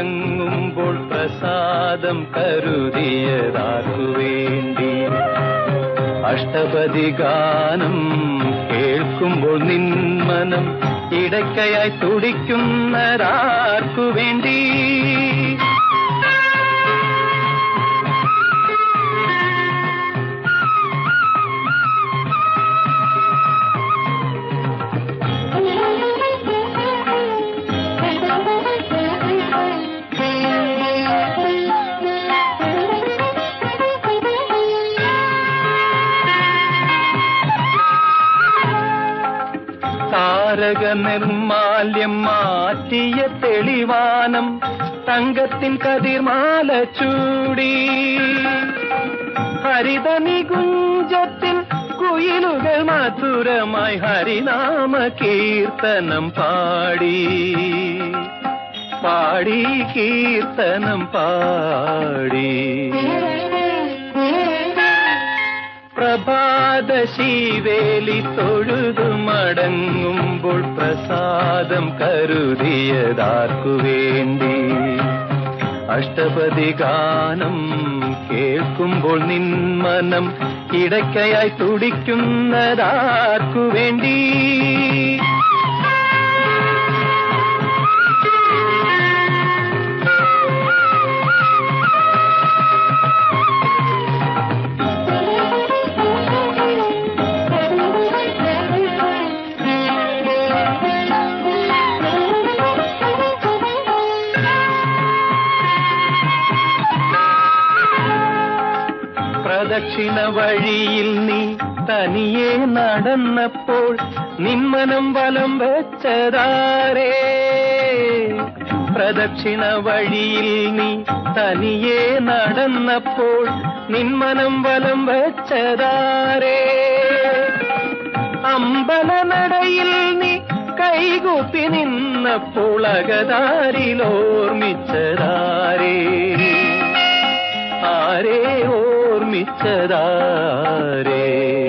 മടങ്ങുമ്പോൾ പ്രസാദം കരുതിയതാർക്കു വേണ്ടി അഷ്ടപതി ഗാനം കേൾക്കുമ്പോൾ നിന്മനം ഇടയ്ക്കയായി തുടിക്കുന്നതാർക്കു വേണ്ടി താരക നിർമാല്യം മാറ്റിയ തെളിവാനം തങ്കത്തിൻ കതിർമാല ചൂടി ഹരിത നികുഞ്ചത്തിൻ കുയിലുകൾ മധുരമായി ഹരിനാമ കീർത്തനം പാടി പാടി കീർത്തനം പാടി പ്രഭാത ശീവേലി തൊഴുതു മടങ്ങുമ്പോൾ പ്രസാദം കരുതിയതാർക്കു വേണ്ടി അഷ്ടപതി ഗാനം കേൾക്കുമ്പോൾ നിന്മനം ഇടയ്ക്കയായി തുടിക്കുന്നതാർക്കു വേണ്ടി പ്രദക്ഷിണ വഴിയിൽ നീ തനിയെ നടന്നപ്പോൾ നിന്മനം വലം വെച്ചതാരേ പ്രദക്ഷിണ വഴിയിൽ നീ തനിയെ നടന്നപ്പോൾ നിന്മനം വലം വെച്ചതാരേ അമ്പലനടയിൽ നീ കൈകൂപ്പി നിന്നപ്പോൾ അകതാരിലോർമിച്ചതാരേ ആരേ ഓർമ്മിച്ചതാരേ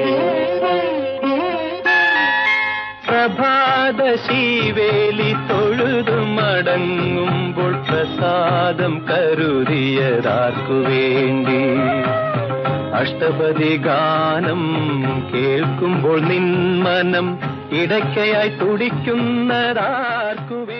പ്രഭാത ശീവേലി തൊഴുതു മടങ്ങുമ്പോൾ പ്രസാദം കരുതിയതാർക്കു വേണ്ടി അഷ്ടപതി ഗാനം കേൾക്കുമ്പോൾ നിന്മനം ഇടയ്ക്കയായി തുടിക്കുന്നതാർക്കു വേണ്ടി